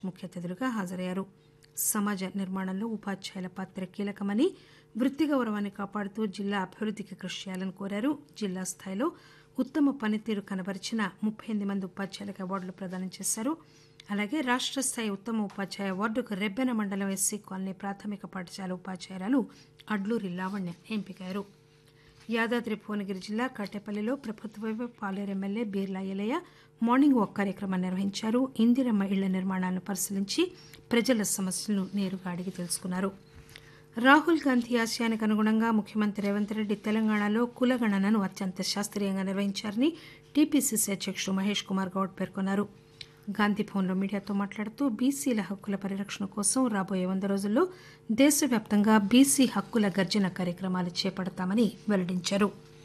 ముఖ్య అతిథులుగా హాజరయ్యారు సమాజ నిర్మాణంలో ఉపాధ్యాయుల పాత్ర కీలకమని వృత్తి గౌరవాన్ని కాపాడుతూ జిల్లా అభివృద్దికి కృషి చేయాలని కోరారు జిల్లా స్థాయిలో ఉత్తమ పనితీరు కనబరిచిన ముప్పై ఎనిమిది మంది ఉపాధ్యాయులకు అవార్డులు ప్రదానం చేశారు అలాగే రాష్ట్ర స్థాయి ఉత్తమ ఉపాధ్యాయ అవార్డుకు రెబ్బెన మండలం ఎస్సీ కాలనీ ప్రాథమిక పాఠశాల ఉపాధ్యాయురాలు అడ్లూరి లావణ్య ఎంపికయ్యారు యాదాద్రి భువనగిరి జిల్లా కట్టెపల్లిలో ప్రభుత్వ Paleru MLA Beerla Ilaiah morning walk కార్యక్రమాన్ని నిర్వహించారు ఇందిరమ్మ ఇళ్ల నిర్మాణాలను పరిశీలించి ప్రజల సమస్యలను నేరుగా అడిగి తెలుసుకున్నారు రాహుల్ గాంధీ ఆశయానికి అనుగుణంగా ముఖ్యమంత్రి రేవంత్ రెడ్డి తెలంగాణలో కులగణనను అత్యంత శాస్త్రీయంగా నిర్వహించారని టీపీసీసీ అధ్యక్షుడు మహేష్ కుమార్ గౌడ్ పేర్కొన్నారు గాంధీ భవన్లో మీడియాతో మాట్లాడుతూ బీసీల హక్కుల పరిరక్షణ కోసం రాబోయే వంద రోజుల్లో దేశవ్యాప్తంగా బీసీ హక్కుల గర్జన కార్యక్రమాలు చేపడతామని వెల్లడించారు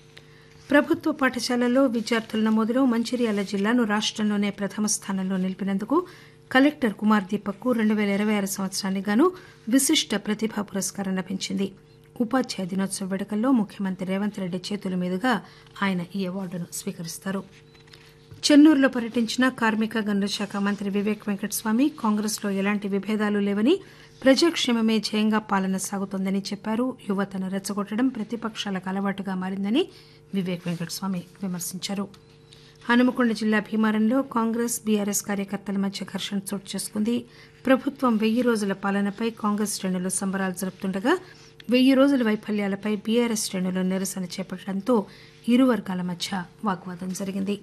ప్రభుత్వ పాఠశాలల్లో విద్యార్థుల నమోదులో మంచిర్యాల జిల్లాను రాష్టంలోనే ప్రథమ స్థానంలో నిలిపినందుకు కలెక్టర్ కుమార్ దీపక్ రెండు పేల ఇరవై ఆరు సంవత్సరానికి గాను విశిష్ట ప్రతిభా పురస్కారం లభించింది ఉపాధ్యాయ దినోత్సవ వేడుకల్లో ముఖ్యమంత్రి రేవంత్ రెడ్డి చేతుల మీదుగా ఆయన ఈ అవార్డును స్వీకరిస్తారు చెన్నూరులో పర్యటించిన కార్మిక గనుల శాఖ మంత్రి వివేక్ వెంకటస్వామి కాంగ్రెస్ లో ఎలాంటి విభేదాలు లేవని ప్రజాక్షేమమే ధ్యేయంగా పాలన సాగుతోందని చెప్పారు యువతను రెచ్చగొట్టడం ప్రతిపక్షాలకు అలవాటుగా మారిందని వివేక్ వెంకటస్వామి విమర్శించారు హనుమకొండ జిల్లా భీమారంలో కాంగ్రెస్ బీఆర్ఎస్ కార్యకర్తల మధ్య ఘర్షణ చోటు చేసుకుంది ప్రభుత్వం వెయ్యి రోజుల పాలనపై కాంగ్రెస్ శ్రేణులు సంబరాలు జరుపుతుండగా వెయ్యి రోజుల వైఫల్యాలపై బీఆర్ఎస్ శ్రేణులు నిరసన చేపట్టడంతో ఇరు వర్గాల మధ్య వాగ్వాదం జరిగింది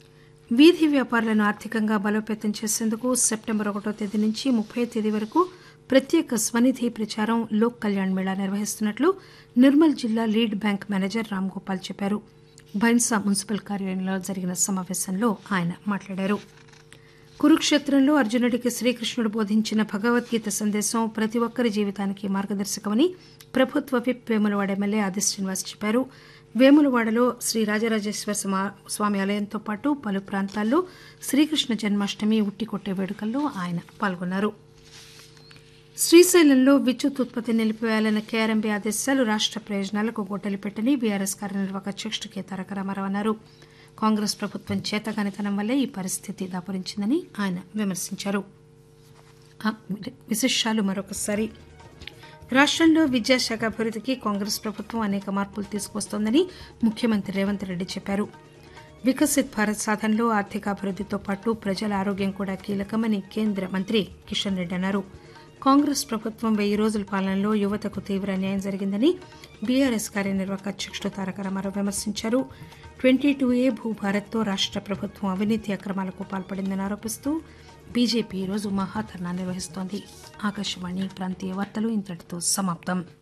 వీధి వ్యాపారులను ఆర్థికంగా బలోపేతం చేసేందుకు సెప్టెంబర్ ఒకటో తేదీ నుంచి ముప్పై తేదీ వరకు ప్రత్యేక స్వనిధి ప్రచారం లోక్ కళ్యాణ్ మేళా నిర్వహిస్తున్నట్లు నిర్మల్ జిల్లా lead bank manager Ram Gopal చెప్పారు బైన్సా మున్సిపల్ కార్యాలయంలో జరిగిన సమావేశంలో ఆయన మాట్లాడారు కురుక్షేత్రంలో అర్జునుడికి శ్రీకృష్ణుడు బోధించిన భగవద్గీత సందేశం ప్రతి ఒక్కరి జీవితానికి మార్గదర్శకమని ప్రభుత్వ విప్ వేములవాడ ఎమ్మెల్యే ఆది శ్రీనివాస్ చెప్పారు వేములవాడలో శ్రీ రాజరాజేశ్వర స్వామి ఆలయంతో పాటు పలు ప్రాంతాల్లో శ్రీకృష్ణ జన్మాష్టమి ఉట్టికొట్టే వేడుకల్లో ఆయన పాల్గొన్నారు శ్రీశైలంలో విద్యుత్ ఉత్పత్తి నిలిపివేయాలన్న కేఆర్ఎంబీ ఆదేశాలు రాష్ట ప్రయోజనాలకు గొడ్డలి పెట్టని బీఆర్ఎస్ కార్యనిర్వాహక అధ్యక్షుడు కె తారక రామారావు అన్నారు కాంగ్రెస్ ప్రభుత్వం చేతగానితనం వల్లే ఈ పరిస్థితి దాపురించిందని ఆయన విమర్శించారు విశేషాలు మరొకసారి రాష్టంలో విద్యాశాఖ అభివృద్దికి కాంగ్రెస్ ప్రభుత్వం అనేక మార్పులు తీసుకొస్తోందని ముఖ్యమంత్రి రేవంత్ రెడ్డి చెప్పారు వికసిత్ భారత్ సాధనలో ఆర్థికాభివృద్దితో పాటు ప్రజల ఆరోగ్యం కూడా కీలకమని కేంద్ర మంత్రి కిషన్ రెడ్డి అన్నారు కాంగ్రెస్ ప్రభుత్వం వెయ్యి రోజుల పాలనలో యువతకు తీవ్ర అన్యాయం జరిగిందని బీఆర్ఎస్ కార్యనిర్వాహక అధ్యక్షుడు తారక రామారావు విమర్శించారు ట్వంటీ టూ ఏ భూభారత్తో రాష్ట ప్రభుత్వం అవినీతి అక్రమాలకు పాల్పడిందని ఆరోపిస్తూ బీజేపీ ఈరోజు మహాధర్నా నిర్వహిస్తోంది ఆకాశవాణి ప్రాంతీయ వార్తలు ఇంతటితో సమాప్తం